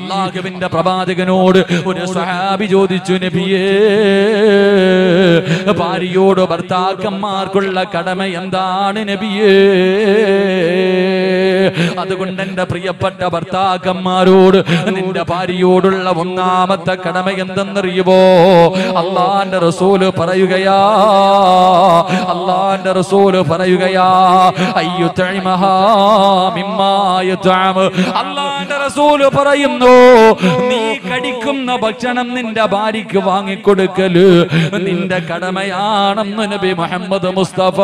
അള്ളാഹുവിന്റെ പ്രവാചകനോട് ഒരു സഹാബി ചോദിച്ചു നബിയേ ഭാര്യയോട് ഭർത്താക്കന്മാർക്കുള്ള കടമ എന്താണ് നബിയേ അതുകൊണ്ട് എന്റെ പ്രിയപ്പെട്ട ഭർത്താക്കന്മാരോട് നിന്റെ ഭാര്യയോടുള്ള ഒന്നാമത്തെ കടമ എന്തെന്നറിയുമോ അള്ളാന്റെ റസൂല് പറയുകയാ അള്ളാന്റെ റസൂല് പറയുകയാ അയ്യു അള്ളാന്റെ റസൂല് പറയുന്നു നീ കടിക്കുന്ന ഭക്ഷണം നിന്റെ ഭാര്യയ്ക്ക് വാങ്ങിക്കൊടുക്കല് നിന്റെ കടമയാണെന്ന് നബി മുഹമ്മദ് മുസ്തഫ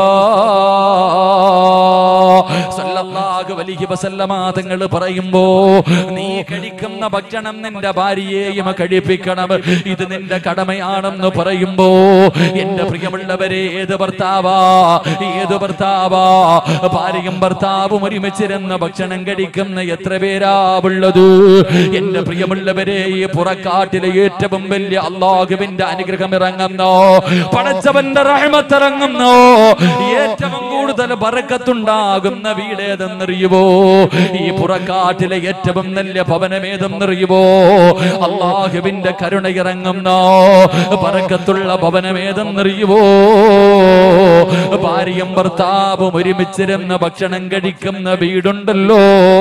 സല്ലല്ലാഹു അലൈഹി വസല്ലമ തങ്ങൾ പറയുമ്പോ നീ കഴിക്കുന്ന ഭക്ഷണം നിന്റെ ഭാര്യയെയും കഴിപ്പിക്കണം ഇത് നിന്റെ കടമയാണെന്ന് പറയുമ്പോ എന്റെ പ്രിയമുള്ളവരെ ഏത് ഭർത്താവാ ഏത് ഭർത്താവാ ഭാര്യയും ഭർത്താവും ഒരുമിച്ചിരുന്ന് ഭക്ഷണം കഴിക്കുന്ന എത്ര പേരാ ഉള്ളത് എന്റെ പ്രിയമുള്ളവരെ ഈ പുറക്കാട്ടിലെ ഏറ്റവും വലിയ അള്ളാഹുവിന്റെ അനുഗ്രഹം ഇറങ്ങുന്നോ പടച്ചവന്റെ റഹ്മത്ത് ഇറങ്ങുന്നോ ഏറ്റവും കൂടുതൽ ബറക്കത്തുണ്ടാകുന്ന വീടേതെന്നറിയുവോ ഈ പുറക്കാട്ടിലെ ഏറ്റവും നല്ല ഭവനമേതെന്നറിയുവോ അള്ളാഹുവിന്റെ കരുണ ഇറങ്ങുന്നോ ബറക്കത്തുള്ള ഭവനമേതെന്നറിയുവോ ഭാര്യയും ഭർത്താവും ഒരുമിച്ചിരുന്ന് ഭക്ഷണം കഴിക്കുന്ന വീടുണ്ടല്ലോ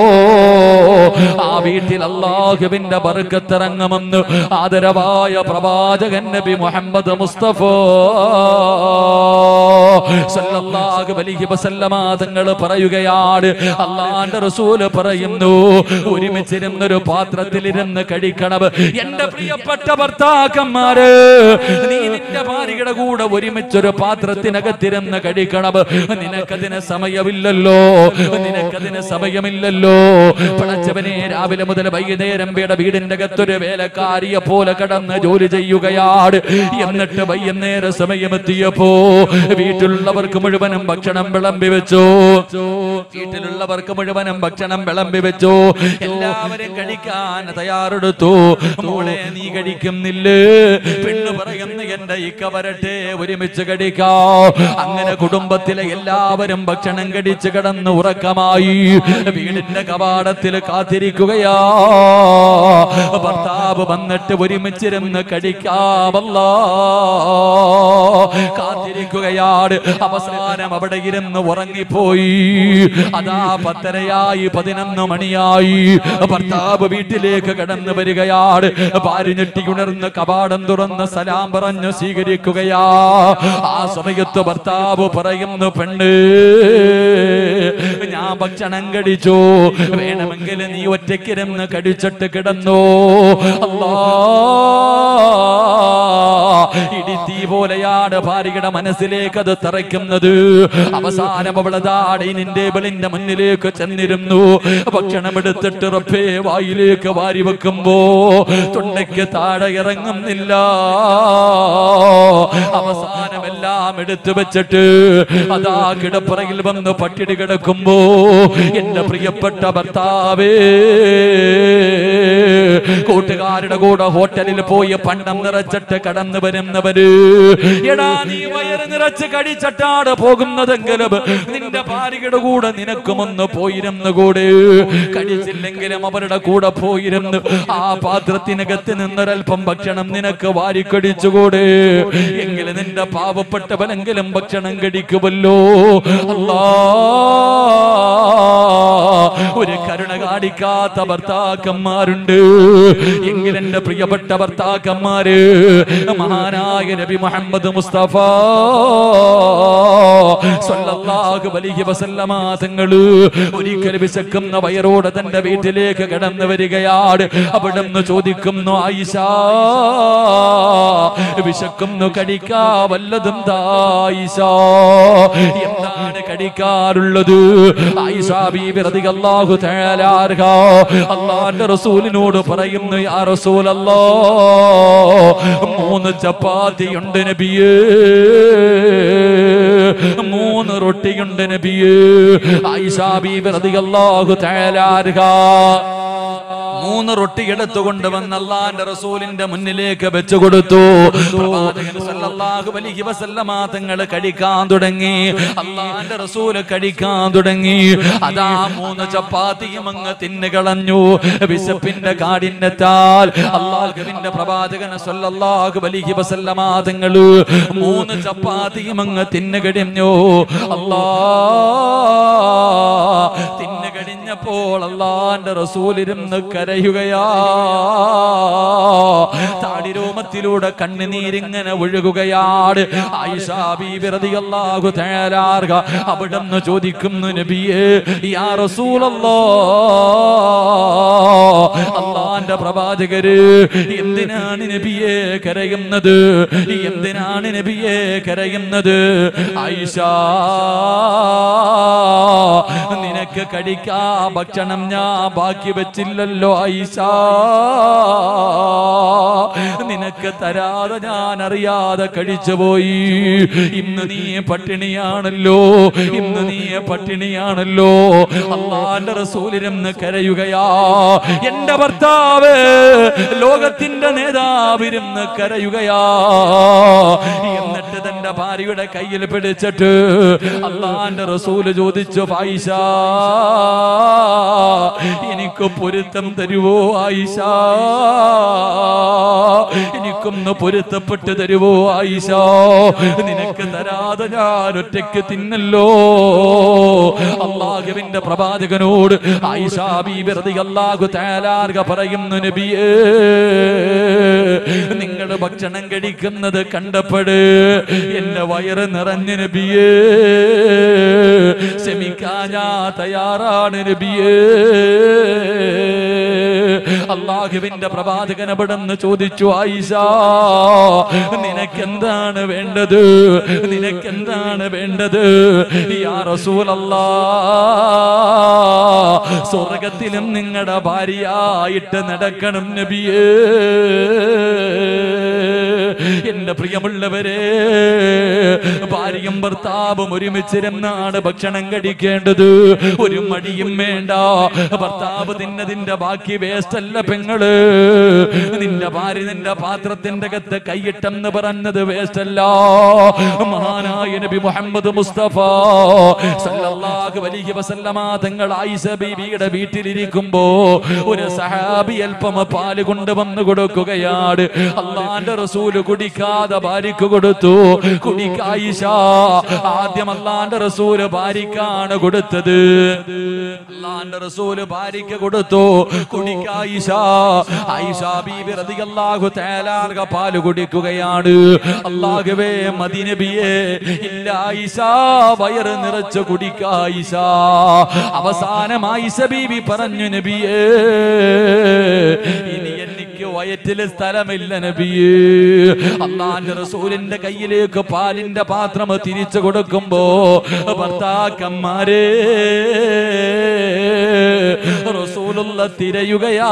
ആ വീട്ടിൽ അള്ളാഹുവിന്റെ ബർക്കത്തിറങ്ങുമെന്ന് ആദരവായ പ്രവാചകൻ നബി മുഹമ്മദ് മുസ്തഫ സല്ലല്ലാഹു അലൈഹി വസല്ലമ തങ്ങൾ പറയുകയാണ് അള്ളാന്റെ റസൂല് പറയുന്നു ഒരുമിച്ചിരുന്നൊരു പാത്രത്തിലിരുന്ന് കഴിക്കണം എന്റെ പ്രിയപ്പെട്ട ഭർത്താക്കന്മാര് നീ നിന്റെ ഭാര്യയുടെ കൂടെ ഒരുമിച്ചൊരു പാത്രത്തിനകത്തിരുന്ന് കഴിക്കണം നിനക്കതിന് സമയമില്ലല്ലോ നിനക്കതിന് സമയമില്ലല്ലോ പടച്ചവനെ രാവിലെ മുതൽ വൈകുന്നേരം വീടെ വീടിന്റെ അകത്തൊരു വേലക്കാരിയെ പോലെ കടന്ന് ജോലി ചെയ്യുകയാണ് എന്നിട്ട് വൈകുന്നേരം സമയമെത്തിയപ്പോ വീട്ടിലുള്ളവർക്ക് മുഴുവനും ഭക്ഷണം വിളമ്പി വെച്ചു വീട്ടിലുള്ളവർക്ക് മുഴുവനും ഭക്ഷണം വിളമ്പി വെച്ചു എല്ലാവരും കഴിക്കാൻ തയ്യാറെടുത്തു മോളെ നീ കഴിക്കുന്നില്ലേ പെണ്ണ് പറയുന്നു എന്റെ ഇക്ക വരട്ടെ ഒരുമിച്ച് കഴിക്കാ അങ്ങനെ കുടുംബത്തിലെ എല്ലാവരും ഭക്ഷണം കടിച്ച് കിടന്ന് ഉറക്കമായി വീടിന്റെ കവാടത്തിൽ കാത്തിരിക്കുകയാ ഭർത്താവ് വന്നിട്ട് ഒരുമിച്ചിരുന്ന് കഴിക്കാമല്ല കാത്തിരിക്കുകയാണ് അവസാനം അവിടെ ഇരുന്ന് ഉറങ്ങിപ്പോയി അതാ പത്തരയായി പതിനൊന്ന് മണിയായി ഭർത്താവ് വീട്ടിലേക്ക് കടന്നു വരികയാണ് ഭാര്യ ഞെട്ടിയുണർന്ന് കവാടം തുറന്ന് സലാം പറഞ്ഞു സ്വീകരിക്കുകയാ ആ സമയത്ത് ഭർത്താവ് പറയുന്നു പെണ്ണ് ഞാൻ ഭക്ഷണം കടിച്ചു വേണമെങ്കിൽ നീ ഒറ്റയ്ക്കിരുന്ന് കടിച്ചിട്ട് കിടന്നു അല്ലാ ഇടിത്തീ പോലെയാണ് ഭാര്യയുടെ മനസ്സിലേക്ക് അത് തറയ്ക്കുന്നത് അവസാനം അവളതാടി നിന്റെ ബളിന്റെ മുന്നിലേക്ക് ചെന്നിരുന്നു ഭക്ഷണം എടുത്തിട്ട് റബ്ബേ വായിലേക്ക് വാരി വെക്കുമ്പോ തൊണ്ടയ്ക്ക് താഴെ ഇറങ്ങുന്നില്ല അവസാനം എല്ലാം എടുത്തു വെച്ചിട്ട് അതാ കിടപ്പറയിൽ വന്ന് പട്ടിണി കിടക്കുമ്പോ എന്റെ പ്രിയപ്പെട്ട ഭർത്താവേ കൂട്ടുകാരുടെ കൂടെ ഹോട്ടലിൽ പോയി പണ്ടം നിറച്ചിട്ട് കടന്നു വരുന്നവര് എടാ നീ വയറ് നിറച്ച് കടിച്ചട്ടാണ് പോകുന്നതെങ്കിലും നിന്റെ ഭാര്യയുടെ കൂടെ നിനക്കുമൊന്ന് പോയിരുന്നു കൂടെ കടിച്ചില്ലെങ്കിലും അവരുടെ കൂടെ പോയിരുന്നു ആ പാത്രത്തിനകത്ത് നിന്നൊരൽപ്പം ഭക്ഷണം നിനക്ക് വാരിക്കടിച്ചുകൂടെ എങ്കിലും നിന്റെ പാവപ്പെട്ടവനെങ്കിലും ഭക്ഷണം കടിക്കുമല്ലോ അല്ലാ ഒരു കരുണ കാണിക്കാത്ത ഭർത്താക്കന്മാരുണ്ട് എങ്കിൽ എന്റെ പ്രിയപ്പെട്ട ഭർത്താക്കന്മാര് മഹാനായ നബി മുഹമ്മദ് മുസ്തഫ സല്ലല്ലാഹു അലൈഹി വസല്ലമ തങ്ങള് ഒരിക്കൽ വിശക്കുന്ന വയറോടെ തന്റെ വീട്ടിലേക്ക് കടന്നു വരികയാണ് അവിടുന്ന് ചോദിക്കുന്നു ആയിഷ വിശക്കുന്നു കടിക്കാ വല്ലതും തായിഷ എന്താണ് കടിക്കാറുള്ളത് ആയിഷ ബീബി റളിയല്ലാഹു തആല അൻഹ അല്ലാഹുവിന്റെ റസൂലിനോട് പറയുന്നു യാ റസൂലല്ലാ മൂന്ന് ചപ്പാത്തി ഉണ്ട് നബിയേ മൂന്ന് റൊട്ടിയുണ്ട് നബിയേ ആയിഷ ബീബി റളിയല്ലാഹു തആല അൻഹ മൂന്ന് റൊട്ടി എടുത്തുകൊണ്ട് വന്ന് അള്ളാന്റെ റസൂലിന്റെ മുന്നിലേക്ക് വെച്ചു കൊടുത്തു പ്രവാചകൻ സല്ലല്ലാഹു അലൈഹി വസല്ലമ തങ്ങൾ കഴിക്കാൻ തുടങ്ങി അള്ളാന്റെ റസൂല് കഴിക്കാൻ തുടങ്ങി അതാ മൂന്ന് ചപ്പാത്തിയും അങ്ങ് തിന്നു കളഞ്ഞു വിശപ്പിന്റെ കാഠിന്യത്താൽ അള്ളാഹുവിന്റെ പ്രവാചകൻ സല്ലല്ലാഹു അലൈഹി വസല്ലമ തങ്ങൾ മൂന്ന് ചപ്പാത്തിയും അങ്ങ് തിന്നു കഴിഞ്ഞു അല്ലാ തിന്നു കഴിഞ്ഞപ്പോൾ അള്ളാന്റെ റസൂലിരുന്ന് കരയുകയാ താടിരോമത്തിലൂടെ കണ്ണുനീരിങ്ങനെ ഒഴുകുകയാണ് ആയിഷ ബീബി റളിയല്ലാഹു തആല അൻഹ അവിടുന്ന് ചോദിക്കുന്നു നബിയേ യാ റസൂലല്ലാ അള്ളാന്റെ പ്രവാചകര് എന്തിനാണ് നബിയെ കരയുന്നത് എന്തിനാണ് നബിയെ കരയുന്നത് ആയിഷ നിനക്ക് കഴിക്കാ ഭക്ഷണം ഞാൻ ബാക്കി വെച്ചില്ലല്ലോ ആയിഷ നിനക്ക് തരാതെ ഞാൻ അറിയാതെ കഴിച്ചുപോയി ഇന്ന് നീ പട്ടിണിയാണല്ലോ ഇന്ന് നീ പട്ടിണിയാണല്ലോ അള്ളാന്റെ റസൂലിരുന്ന് കരയുകയാ എന്റെ ഭർത്താവ് ലോകത്തിന്റെ നേതാവിരുന്ന് കരയുകയാ എന്നിട്ട് തന്റെ ഭാര്യയുടെ കയ്യിൽ പിടിച്ചിട്ട് അള്ളാന്റെ റസൂല് ചോദിച്ചു ഫായിഷ എനിക്ക് പൊരുത്തം തരുവോ ആയിഷ എനിക്കൊന്ന് പൊരുത്തപ്പെട്ട് തരുവോ ആയിഷ നിനക്ക് തരാതെ ഞാൻ ഒറ്റയ്ക്ക് തിന്നല്ലോ അള്ളാഹുവിന്റെ പ്രവാചകനോട് ആയിഷ ബീബി റളിയല്ലാഹു തആലാർക പറയുന്നു നബിയേ നിങ്ങൾ ഭക്ഷണം കഴിക്കുന്നത് കണ്ടപ്പോഴ് എന്റെ വയറ് നിറഞ്ഞ നബിയേ ക്ഷമിക്കാൻ ഞാൻ തയ്യാറാണ് നബിയേ അള്ളാഹുവിന്റെ പ്രവാചകൻ അവിടെന്ന് ചോദിച്ചു ആയിഷ നിനക്കെന്താണ് വേണ്ടത് നിനക്കെന്താണ് വേണ്ടത് യാ റസൂലല്ലാ സ്വർഗത്തിലും നിങ്ങളുടെ ഭാര്യയായിട്ട് നടക്കണം നബിയേ എന്റെ പ്രിയമുള്ളവരെ ഭാര്യയും ഭർത്താവും ഒരുമിച്ചിരുന്നാണ് ഭക്ഷണം കഴിക്കേണ്ടത് ഒരു മടിയും വേണ്ട ഭർത്താവ് തിന്നതിന്റെ ബാക്കി വേസ്റ്റ് അല്ല പെങ്ങള് നിന്റെ ഭാര്യ നിന്റെ പാത്രത്തിന്റെ അകത്ത് കൈയിട്ടെന്ന് പറഞ്ഞത് വേസ്റ്റ് അല്ല മഹാനായ നബി മുഹമ്മദ് മുസ്തഫ സല്ലല്ലാഹു അലൈഹി വസല്ലമ തങ്ങൾ ആയിഷ ബീവിയുടെ വീട്ടിലിരിക്കുമ്പോ ഒരു സഹാബി അല്പം പാല് കൊണ്ടുവന്ന് കൊടുക്കുകയാണ് അള്ളാന്റെ റസൂല് കുടിക്കാതെ ഭാര്യക്ക് കൊടുത്തു കുടിക്കായിഷ ആദ്യം അള്ളാന്റെ റസൂല് ഭാര്യക്കാണ് കൊടുത്തത് അള്ളാന്റെ റസൂല് ഭാര്യക്ക് കൊടുത്തു കുടിക്കായിഷ ആയിഷ ബീബി റളിയല്ലാഹു തആല അൻഹ പാല് കുടിക്കുകയാണ് അല്ലാഹുവേ മദീനബിയെ ഇല്ല ആയിഷ വയറ് നിറച്ച് കുടിക്കായിഷ അവസാനം ആയിഷ ബീബി പറഞ്ഞു നബിയേ ഇനി എനിക്ക് വയറ്റില് സ്ഥലമില്ല നബിയേ അള്ളാന്റെ റസൂലിന്റെ കയ്യിലേക്ക് പാലിന്റെ പാത്രം തിരിച്ചു കൊടുക്കുമ്പോ ഭർത്താക്കന്മാരെ റസൂലുള്ള തിരയുകയാ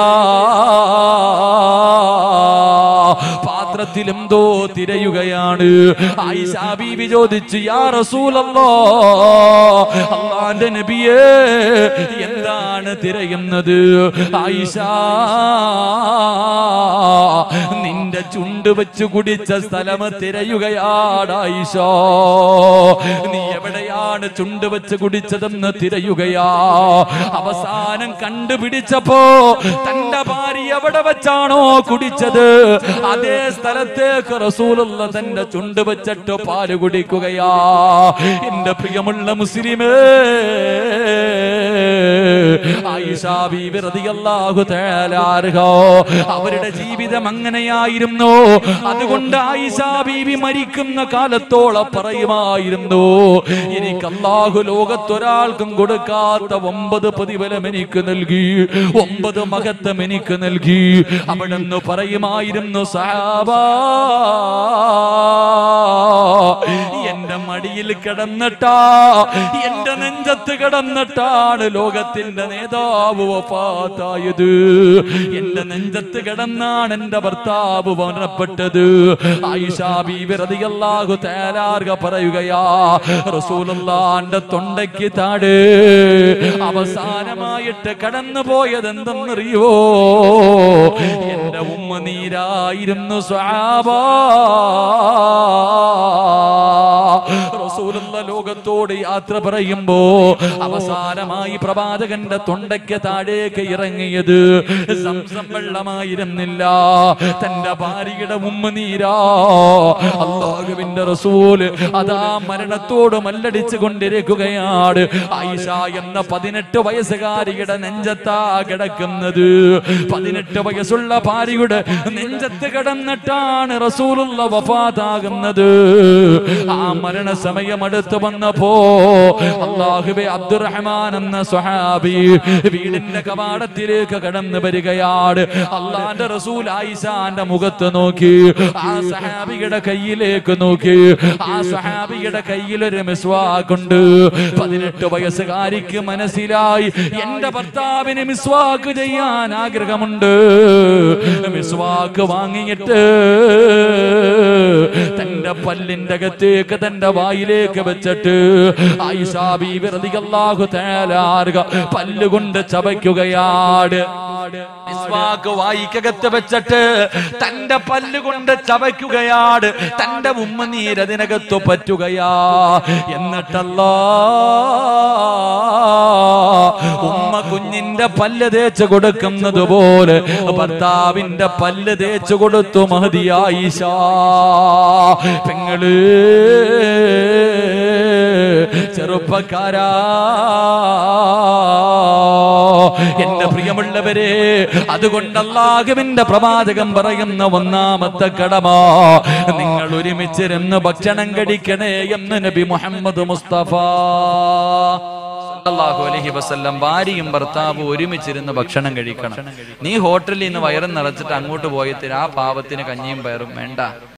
പാത്രത്തിൽ എന്തോ തിരയുകയാണ് ആയിഷാ ബീവി ചോദിച്ചു യാ റസൂലല്ലോ അള്ളാന്റെ നബിയേ എന്താണ് തിരയുന്നത് ആയിഷ നിന്റെ ചുണ്ട് വെച്ച് കുടിച്ച സ്ഥലം തിരയുകയാണ് ആയിഷ നീ എവിടെയാണ് ചുണ്ട് വെച്ച് കുടിച്ചതെന്ന് തിരയുകയാ അവസാനം കണ്ടുപിടിച്ചപ്പോ തന്റെ ഭാര്യ എവിടെ വെച്ചാണോ കുടിച്ചത് അതേ സ്ഥലത്തേക്ക് റസൂലുള്ള തന്റെ ചുണ്ട് വെച്ചിട്ട് പാല് കുടിക്കുകയാ എന്റെ പ്രിയമുള്ള മുസ്ലിമേ ആയിഷാ ബീവി റളിയല്ലാഹു തആല അൻഹ അവരുടെ ജീവിതം അങ്ങനെയായിരുന്നു അതുകൊണ്ട് ആയിഷാ ബീവി മരിക്കുന്ന കാലത്തോളം പറയുമായിരുന്നു എനിക്ക് അല്ലാഹു ലോകത്തൊരാൾക്കും കൊടുക്കാത്ത ഒമ്പത് പ്രതിഫലം എനിക്ക് നൽകി ഒമ്പത് മഹത്വം എനിക്ക് നൽകി അവിടെ നിന്ന് പറയുമായിരുന്നു സഹാബ എന്റെ മടിയിൽ കിടന്നിട്ടാ എന്റെ നെഞ്ചത്ത് കിടന്നിട്ടാണ് ലോകത്തിന്റെ നേതാവ് വഫാത്തായത് എന്റെ നെഞ്ചത്ത് കിടന്നാണ് എന്റെ ഭർത്താവ് മരണപ്പെട്ടത് ആയിഷ ബീവി റളിയല്ലാഹു തആലാർക പറയുകയാ റസൂലുള്ളാന്റെ തൊണ്ടയ്ക്ക് താഴെ അവസാനമായിട്ട് കടന്നു പോയത് എന്തെന്നറിയോ എന്റെ ഉമ്മ നീരായിരുന്നു സ്വാബാ റസൂലുള്ള ലോകത്തോട് യാത്ര പറയുമ്പോ അവസാനമായി പ്രവാചകന്റെ തൊണ്ടയ്ക്ക് താഴേക്ക് ഇറങ്ങിയത് സംസം വെള്ളമായിരുന്നില്ല തന്റെ ഭാര്യയുടെ ഉമ്മ നീരാ അള്ളാഹുവിന്റെ റസൂല് അതാ മരണത്തോട് മല്ലടിച്ചു കൊണ്ടിരിക്കുകയാണ് ആയിഷ എന്ന പതിനെട്ട് വയസ്സുകാരിയുടെ നെഞ്ചത്താ കിടക്കുന്നത് പതിനെട്ട് വയസ്സുള്ള ഭാര്യയുടെ നെഞ്ചത്ത് കിടന്നിട്ടാണ് റസൂലുള്ള വഫാത്താകുന്നത് ആ മരണസമയം അടുത്ത് വന്നപ്പോ അള്ളാഹുബെ അബ്ദുറഹ്മാൻ എന്ന സ്വഹാബി വീടിന്റെ കവാടത്തിലേക്ക് കടന്നു വരികയാണ് അള്ളാന്റെ റസൂൽ ആയിഷാന്റെ മുഖത്ത് നോക്കി ആ സഹാബിയുടെ കയ്യിലേക്ക് നോക്കി ആ സഹാബിയുടെ കയ്യിലൊരു മിസ്വാക്കുണ്ട് പതിനെട്ട് വയസ്സുകാരിക്ക് മനസ്സിലായി എന്റെ ഭർത്താവിന് മിസ്വാക്ക് ചെയ്യാൻ ആഗ്രഹമുണ്ട് മിസ്വാക്ക് വാങ്ങിയിട്ട് തന്റെ പല്ലിന്റെ അകത്തേക്ക് തന്റെ വായിലേക്ക് വെച്ചിട്ട് ആയിഷാ ബീവി റളിയല്ലാഹു തആല ആർക പല്ലുകൊണ്ട് ചവയ്ക്കുകയാണ് മിസ്വാക്ക് വായിക്കകത്ത് വെച്ചിട്ട് തന്റെ പല്ലുകൊണ്ട് ചവയ്ക്കുകയാണ് തന്റെ ഉമ്മ നീരതിനകത്ത് പറ്റുകയാ എന്നിട്ടല്ലാ ഉമ്മ കുഞ്ഞിന്റെ പല്ല് തേച്ച് കൊടുക്കുന്നത് പോലെ ഭർത്താവിന്റെ പല്ല് തേച്ച് കൊടുത്തു മഹതിയായിഷ പെങ്ങള് ചെറുപ്പക്കാരാ എന്റെ പ്രിയമുള്ളവരെ അതുകൊണ്ട് അള്ളാഹുവിന്റെ പ്രവാചകം പറയുന്ന ഒന്നാമത്തെ കടമ നിങ്ങൾ ഒരുമിച്ചിരുന്ന് ഭക്ഷണം കഴിക്കണേ എന്ന് നബി മുഹമ്മദ് മുസ്തഫ സല്ലല്ലാഹു അലൈഹി വസല്ലം ഭാര്യയും ഭർത്താവും ഒരുമിച്ചിരുന്ന് ഭക്ഷണം കഴിക്കണം നീ ഹോട്ടലിൽ നിന്ന് വയറും നിറച്ചിട്ട് അങ്ങോട്ട് പോയത്തിന് ആ പാവത്തിന് കഞ്ഞിയും പയറും വേണ്ട